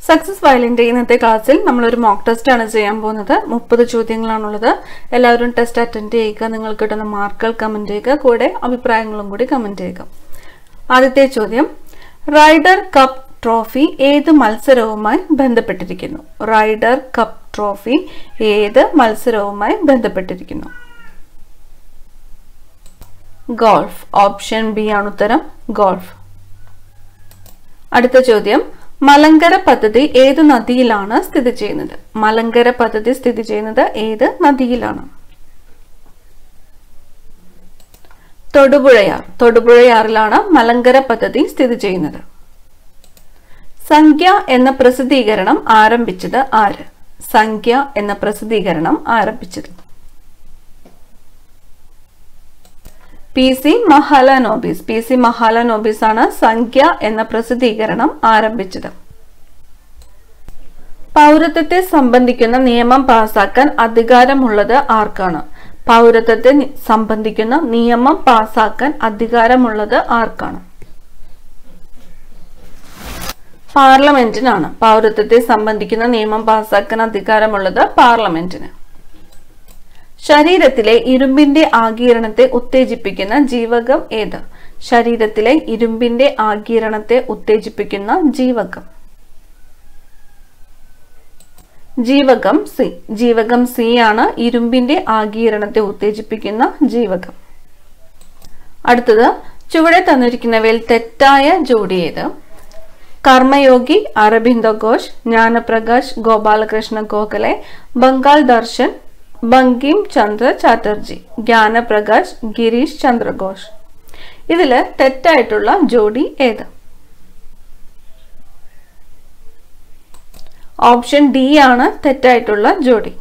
success ഫയലിന്റെ ഇന്നത്തെ ക്ലാസ്സിൽ നമ്മളൊരു മോക്ക് ടെസ്റ്റ് ആണ് ചെയ്യാൻ പോകുന്നത് മുപ്പത് ചോദ്യങ്ങളാണുള്ളത് എല്ലാവരും ടെസ്റ്റ് അറ്റൻഡ് ചെയ്യുക നിങ്ങൾക്ക് കിട്ടുന്ന മാർക്കുകൾ കമന്റ് ചെയ്യുക കൂടെ അഭിപ്രായങ്ങളും കൂടി കമന്റ് ചെയ്യുക ആദ്യത്തെ ചോദ്യം റൈഡർ കപ്പ് ട്രോഫി ഏത് മത്സരവുമായി ബന്ധപ്പെട്ടിരിക്കുന്നു റൈഡർ കപ്പ് ട്രോഫി ഏത് മത്സരവുമായി ബന്ധപ്പെട്ടിരിക്കുന്നു ഗോൾഫ് ഓപ്ഷൻ ബി ആണ് ഉത്തരം ഗോൾഫ് അടുത്ത ചോദ്യം മലങ്കര പദ്ധതി ഏത് നദിയിലാണ് സ്ഥിതി ചെയ്യുന്നത് മലങ്കര പദ്ധതി സ്ഥിതി ചെയ്യുന്നത് ഏത് നദിയിലാണ് തൊടുപുഴയാർ തൊടുപുഴയാറിലാണ് മലങ്കര പദ്ധതി സ്ഥിതി ചെയ്യുന്നത് സംഖ്യ എന്ന പ്രസിദ്ധീകരണം ആരംഭിച്ചത് ആര് സംഖ്യ എന്ന പ്രസിദ്ധീകരണം ആരംഭിച്ചത് P C Mahalanobis P C Mahalanobis ആണ് സംഖ്യ എന്ന പ്രസിദ്ധീകരണം ആരംഭിച്ചത് പൗരത്വത്തെ സംബന്ധിക്കുന്ന നിയമം പാസാക്കാൻ അധികാരമുള്ളത് ആർക്കാണ് പൗരത്വത്തെ നി- സംബന്ധിക്കുന്ന നിയമം പാസാക്കാൻ അധികാരമുള്ളത് ആർക്കാണ് പാർലമെന്റിനാണ് പൗരത്വത്തെ സംബന്ധിക്കുന്ന നിയമം പാസാക്കാൻ അധികാരമുള്ളത് പാർലമെന്റിന് ശരീരത്തിലെ ഇരുമ്പിന്റെ ആഗീരണത്തെ ഉത്തേജിപ്പിക്കുന്ന ജീവകം ഏത് ശരീരത്തിലെ ഇരുമ്പിന്റെ ആഗീരണത്തെ ഉത്തേജിപ്പിക്കുന്ന ജീവകം ജീവകം സി ജീവകം സി ആണ് ഇരുമ്പിന്റെ ആഗീരണത്തെ ഉത്തേജിപ്പിക്കുന്ന ജീവകം അടുത്തത് ചുവടെ തന്നിരിക്കുന്നവയിൽ തെറ്റായ ജോഡി ഏത് കർമ്മയോഗി അരബിന്ദ ഘോഷ് ജ്ഞാനപ്രകാശ് ഗോപാലകൃഷ്ണ ഗോഖലെ ബംഗാൾ ദർശൻ ബങ്കിം ചന്ദ്ര ചാറ്റർജി ജ്ഞാനപ്രകാശ് ഗിരീഷ് ചന്ദ്ര ഘോഷ് ഇതില് തെറ്റായിട്ടുള്ള ജോഡി ഏത് ഓപ്ഷൻ ഡി ആണ് തെറ്റായിട്ടുള്ള ജോഡി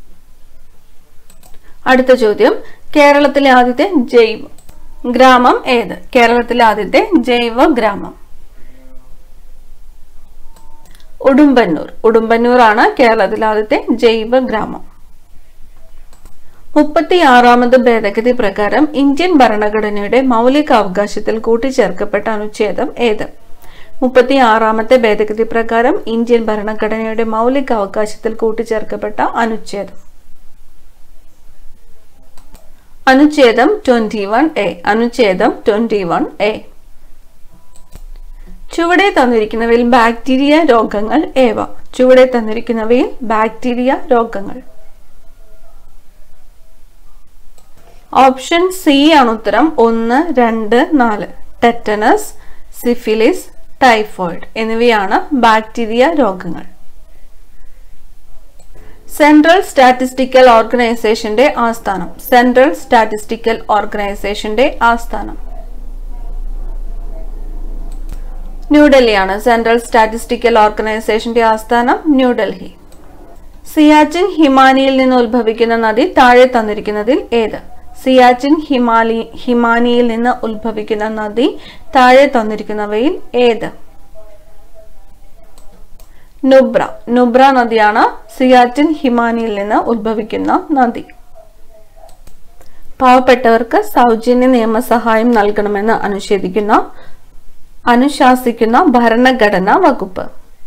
അടുത്ത ചോദ്യം കേരളത്തിലെ ആദ്യത്തെ ജൈവ ഗ്രാമം ഏത് കേരളത്തിലെ ആദ്യത്തെ ജൈവ ഗ്രാമം ഉടുമ്പന്നൂർ ഉടുമ്പന്നൂർ ആണ് കേരളത്തിലെ ആദ്യത്തെ ജൈവ ഗ്രാമം മുപ്പത്തിയാറാമത് ഭേദഗതി പ്രകാരം ഇന്ത്യൻ ഭരണഘടനയുടെ മൗലിക അവകാശത്തിൽ കൂട്ടിച്ചേർക്കപ്പെട്ട അനുച്ഛേദം ഏത് മുപ്പത്തിയാറാമത്തെ ഭേദഗതി പ്രകാരം ഇന്ത്യൻ ഭരണഘടനയുടെ മൗലിക അവകാശത്തിൽ കൂട്ടിച്ചേർക്കപ്പെട്ട അനുച്ഛേദം അനുച്ഛേദം ട്വന്റി വൺ എ അനുച്ഛേദം ട്വന്റി വൺ എ ചുവടെ തന്നിരിക്കുന്നവയിൽ ബാക്ടീരിയ രോഗങ്ങൾ ഏവ ചുവടെ തന്നിരിക്കുന്നവയിൽ ബാക്ടീരിയ രോഗങ്ങൾ ഓപ്ഷൻ സി ആണ് ഉത്തരം ഒന്ന് രണ്ട് നാല് ടെറ്റനസ് സിഫിലിസ് ടൈഫോയിഡ് എന്നിവയാണ് ബാക്ടീരിയ രോഗങ്ങൾ സെൻട്രൽ സ്റ്റാറ്റിസ്റ്റിക്കൽ ഓർഗനൈസേഷന്റെ ആസ്ഥാനം സെൻട്രൽ സ്റ്റാറ്റിസ്റ്റിക്കൽ ഓർഗനൈസേഷന്റെ ആസ്ഥാനം ന്യൂഡൽഹിയാണ് സെൻട്രൽ സ്റ്റാറ്റിസ്റ്റിക്കൽ ഓർഗനൈസേഷന്റെ ആസ്ഥാനം ന്യൂഡൽഹി സിയാച്ചിൻ ഹിമാനിയിൽ നിന്ന് ഉത്ഭവിക്കുന്ന നദി താഴെ തന്നിരിക്കുന്നതിൽ ഏത് സിയാച്ചിൻ ഹിമാലി ഹിമാനിയിൽ നിന്ന് ഉത്ഭവിക്കുന്ന നദി താഴെ തന്നിരിക്കുന്നവയിൽ ഏത് നുബ്ര നുബ്ര നദിയാണ് സിയാച്ചിൻ ഹിമാനിയിൽ നിന്ന് ഉത്ഭവിക്കുന്ന നദി പാവപ്പെട്ടവർക്ക് സൗജന്യ നിയമസഹായം നൽകണമെന്ന് അനുഷേധിക്കുന്ന അനുശാസിക്കുന്ന ഭരണഘടനാ വകുപ്പ്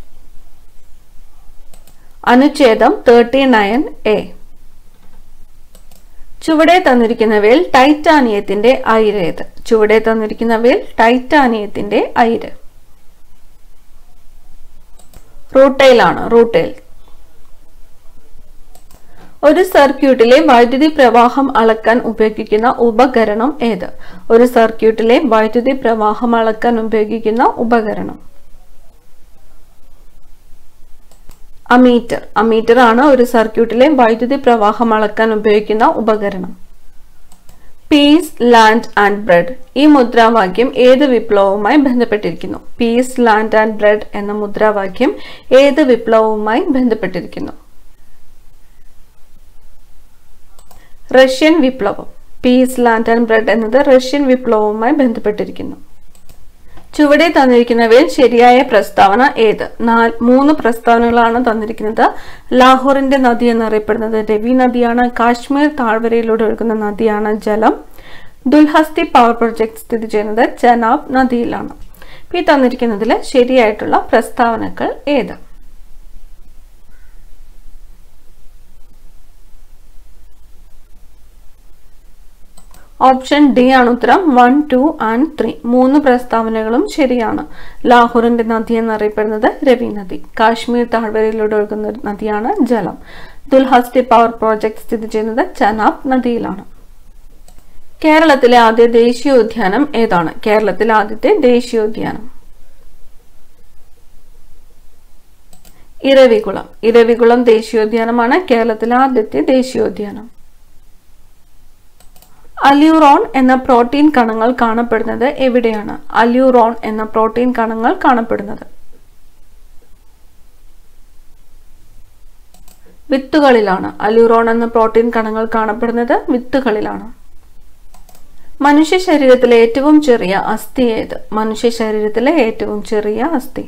അനുച്ഛേദം തേർട്ടി നയൻ എ ചുവടെ തന്നിരിക്കുന്നവയിൽ ടൈറ്റാനിയത്തിന്റെ അയിരേത് ചുവടെ തന്നിരിക്കുന്നവയിൽ ടൈറ്റാനിയത്തിന്റെ അയിര് റൂട്ടൈലാണ് റൂട്ടൈൽ ഒരു സർക്യൂട്ടിലെ വൈദ്യുതി പ്രവാഹം അളക്കാൻ ഉപയോഗിക്കുന്ന ഉപകരണം ഏത് ഒരു സർക്യൂട്ടിലെ വൈദ്യുതി പ്രവാഹം അളക്കാൻ ഉപയോഗിക്കുന്ന ഉപകരണം അമീറ്റർ അമീറ്റർ ആണ് ഒരു സർക്യൂട്ടിലെ വൈദ്യുതി പ്രവാഹം അളക്കാൻ ഉപയോഗിക്കുന്ന ഉപകരണം പീസ് ലാൻഡ് ആൻഡ് ബ്രെഡ് ഈ മുദ്രാവാക്യം ഏത് വിപ്ലവവുമായി ബന്ധപ്പെട്ടിരിക്കുന്നു പീസ് ലാൻഡ് ആൻഡ് ബ്രെഡ് എന്ന മുദ്രാവാക്യം ഏത് വിപ്ലവവുമായി ബന്ധപ്പെട്ടിരിക്കുന്നു റഷ്യൻ വിപ്ലവം പീസ് ലാൻഡ് ആൻഡ് ബ്രെഡ് എന്നത് റഷ്യൻ വിപ്ലവവുമായി ബന്ധപ്പെട്ടിരിക്കുന്നു ചുവടെ തന്നിരിക്കുന്നവയിൽ ശരിയായ പ്രസ്താവന ഏത് നാല് മൂന്ന് പ്രസ്താവനകളാണ് തന്നിരിക്കുന്നത് ലാഹോറിന്റെ നദി എന്നറിയപ്പെടുന്നത് രവി നദിയാണ് കാശ്മീർ താഴ്വരയിലൂടെ ഒഴുകുന്ന നദിയാണ് ജലം ദുൽഹസ്തി പവർ പ്രൊജക്ട് സ്ഥിതി ചെയ്യുന്നത് ചെനാബ് നദിയിലാണ് ഈ തന്നിരിക്കുന്നതിൽ ശരിയായിട്ടുള്ള പ്രസ്താവനകൾ ഏത് ഓപ്ഷൻ ഡി ആണ് ഉത്തരം വൺ ടു ആൻഡ് ത്രീ മൂന്ന് പ്രസ്താവനകളും ശരിയാണ് ലാഹോറിന്റെ നദി എന്നറിയപ്പെടുന്നത് രവി നദി കാശ്മീർ താഴ്വരയിലൂടെ ഒഴുകുന്ന ഒരു നദിയാണ് ജലം ദുൽഹസ്തി പവർ പ്രോജക്ട് സ്ഥിതി ചെയ്യുന്നത് ചനാബ് നദിയിലാണ് കേരളത്തിലെ ആദ്യ ദേശീയോദ്യാനം ഏതാണ് കേരളത്തിലെ ആദ്യത്തെ ദേശീയോദ്യാനം ഇരവികുളം ഇരവികുളം ദേശീയോദ്യാനമാണ് കേരളത്തിലെ ആദ്യത്തെ ദേശീയോദ്യാനം അല്യൂറോൺ എന്ന പ്രോട്ടീൻ കണങ്ങൾ കാണപ്പെടുന്നത് എവിടെയാണ് അല്യൂറോൺ എന്ന പ്രോട്ടീൻ കണങ്ങൾ കാണപ്പെടുന്നത് വിത്തുകളിലാണ് അല്യൂറോൺ എന്ന പ്രോട്ടീൻ കണങ്ങൾ കാണപ്പെടുന്നത് വിത്തുകളിലാണ് മനുഷ്യ ശരീരത്തിലെ ഏറ്റവും ചെറിയ അസ്ഥി ഏത് മനുഷ്യ ശരീരത്തിലെ ഏറ്റവും ചെറിയ അസ്ഥി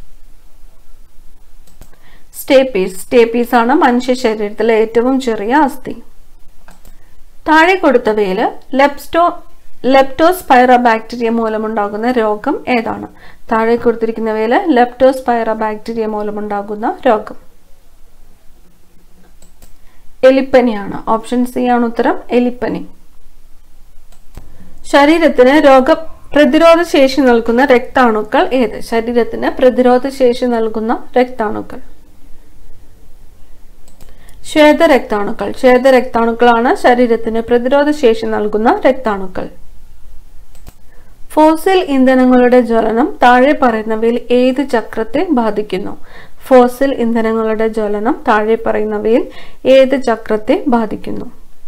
സ്റ്റേപ്പീസ് സ്റ്റേപ്പീസ് ആണ് മനുഷ്യ ശരീരത്തിലെ ഏറ്റവും ചെറിയ അസ്ഥി താഴെ കൊടുത്തവയിൽ ലെപ്സ്റ്റോ ലെപ്റ്റോസ്പൈറ ബാക്ടീരിയ മൂലമുണ്ടാകുന്ന രോഗം ഏതാണ് താഴെ കൊടുത്തിരിക്കുന്നവയിൽ ലെപ്റ്റോസ്പൈറ ബാക്ടീരിയ മൂലമുണ്ടാകുന്ന രോഗം എലിപ്പനിയാണ് ഓപ്ഷൻ സി ആണ് ഉത്തരം എലിപ്പനി ശരീരത്തിന് രോഗ പ്രതിരോധ ശേഷി നൽകുന്ന രക്താണുക്കൾ ഏത് ശരീരത്തിന് പ്രതിരോധ ശേഷി നൽകുന്ന രക്താണുക്കൾ ശ്വേതരക്താണുക്കൾ ശ്വേതരക്താണുക്കളാണ് ശരീരത്തിന് പ്രതിരോധ ശേഷി നൽകുന്ന രക്താണുക്കൾ ഫോസിൽ ഇന്ധനങ്ങളുടെ ജ്വലനം താഴെ പറയുന്നവയിൽ ഏത് ചക്രത്തെ ബാധിക്കുന്നു ഫോസിൽ ഇന്ധനങ്ങളുടെ ജ്വലനം താഴെ പറയുന്നവയിൽ ഏത് ചക്രത്തെ ബാധിക്കുന്നു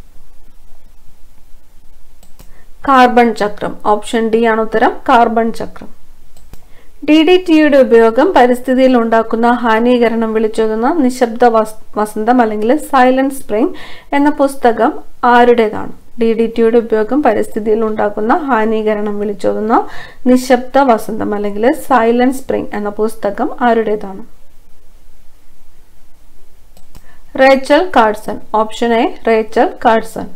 കാർബൺ ചക്രം ഓപ്ഷൻ ഡി ആണ് ഉത്തരം കാർബൺ ചക്രം ഡി ഡി ടിയുടെ ഉപയോഗം പരിസ്ഥിതിയിൽ ഉണ്ടാക്കുന്ന ഹാനീകരണം വിളിച്ചോതുന്ന നിശബ്ദ വസ്- വസന്തം അല്ലെങ്കിൽ സൈലന്റ് സ്പ്രിംഗ് എന്ന പുസ്തകം ആരുടേതാണ് ഡി ഡി ടിയുടെ ഉപയോഗം പരിസ്ഥിതിയിൽ ഉണ്ടാക്കുന്ന ഹാനീകരണം വിളിച്ചോതുന്ന നിശബ്ദ വസന്തം അല്ലെങ്കിൽ സൈലന്റ് സ്പ്രിംഗ് എന്ന പുസ്തകം ആരുടേതാണ് Rachel Carson option A Rachel Carson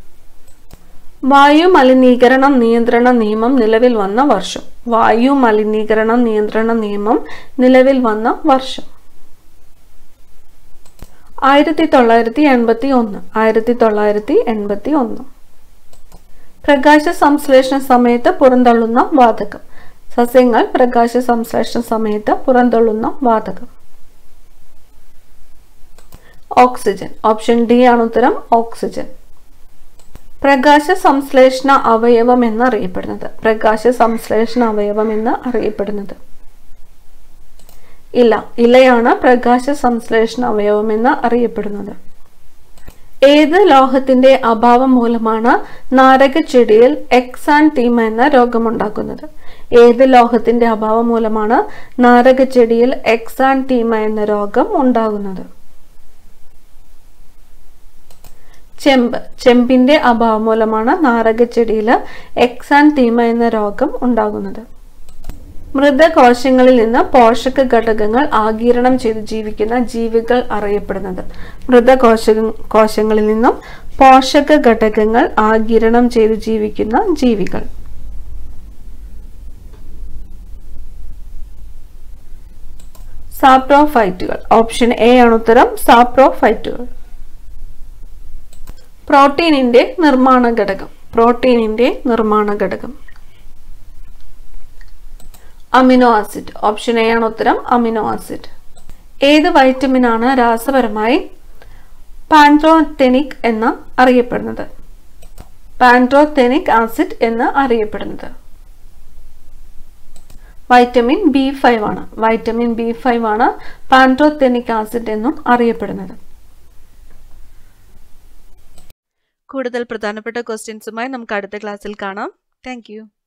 വായു മലിനീകരണം നിയന്ത്രണ നിയമം നിലവിൽ വന്ന വർഷം വായു മലിനീകരണ നിയന്ത്രണ നിയമം നിലവിൽ വന്ന വർഷം ആയിരത്തി തൊള്ളായിരത്തി എൺപത്തി ഒന്ന് ആയിരത്തി തൊള്ളായിരത്തി എൺപത്തി ഒന്ന് പ്രകാശ സംശ്ലേഷണ സമയത്ത് പുറന്തള്ളുന്ന വാതകം സസ്യങ്ങൾ പ്രകാശ സംശ്ലേഷണ സമയത്ത് പുറന്തള്ളുന്ന വാതകം ഓക്സിജൻ ഓപ്ഷൻ ഡി ആണ് ഉത്തരം ഓക്സിജൻ പ്രകാശ സംശ്ലേഷണ അവയവം എന്ന് അറിയപ്പെടുന്നത് പ്രകാശ സംശ്ലേഷണ അവയവം എന്ന് അറിയപ്പെടുന്നത് ഇല ഇലയാണ് പ്രകാശ സംശ്ലേഷണ അവയവം എന്ന് അറിയപ്പെടുന്നത് ഏത് ലോഹത്തിന്റെ അഭാവം മൂലമാണ് നാരകച്ചെടിയിൽ എക്സാൻതീമ എന്ന രോഗമുണ്ടാക്കുന്നത് ഏത് ലോഹത്തിന്റെ അഭാവം മൂലമാണ് നാരകച്ചെടിയിൽ എക്സാൻതീമ എന്ന രോഗം ഉണ്ടാകുന്നത് ചെമ്പ് ചെമ്പിന്റെ അഭാവം മൂലമാണ് നാരകച്ചെടിയിൽ എക്സാൻതീമ എന്ന രോഗം ഉണ്ടാകുന്നത് മൃതകോശങ്ങളിൽ നിന്ന് പോഷക ഘടകങ്ങൾ ആഗിരണം ചെയ്ത് ജീവിക്കുന്ന ജീവികൾ അറിയപ്പെടുന്നത് മൃതകോശ കോശങ്ങളിൽ നിന്നും പോഷക ഘടകങ്ങൾ ആഗിരണം ചെയ്ത് ജീവിക്കുന്ന ജീവികൾ സാപ്രോഫൈറ്റുകൾ ഓപ്ഷൻ എ ആണ് ഉത്തരം സാപ്രോഫൈറ്റുകൾ പ്രോട്ടീനിന്റെ നിർമ്മാണ ഘടകം പ്രോട്ടീനിന്റെ നിർമ്മാണ ഘടകം അമിനോ ആസിഡ് ഓപ്ഷൻ എ ആണ് ഉത്തരം അമിനോ ആസിഡ് ഏത് വൈറ്റമിൻ ആണ് രാസപരമായി പാൻട്രോതെനിക് എന്ന് അറിയപ്പെടുന്നത് പാൻട്രോതെനിക് ആസിഡ് എന്ന് അറിയപ്പെടുന്നത് വൈറ്റമിൻ ബി ഫൈവ് ആണ് വൈറ്റമിൻ ബി ഫൈവ് ആണ് പാൻട്രോതെനിക് ആസിഡ് എന്നും അറിയപ്പെടുന്നത് കൂടുതൽ പ്രധാനപ്പെട്ട ക്വസ്റ്റ്യൻസുമായി നമുക്ക് അടുത്ത ക്ലാസ്സിൽ കാണാം താങ്ക്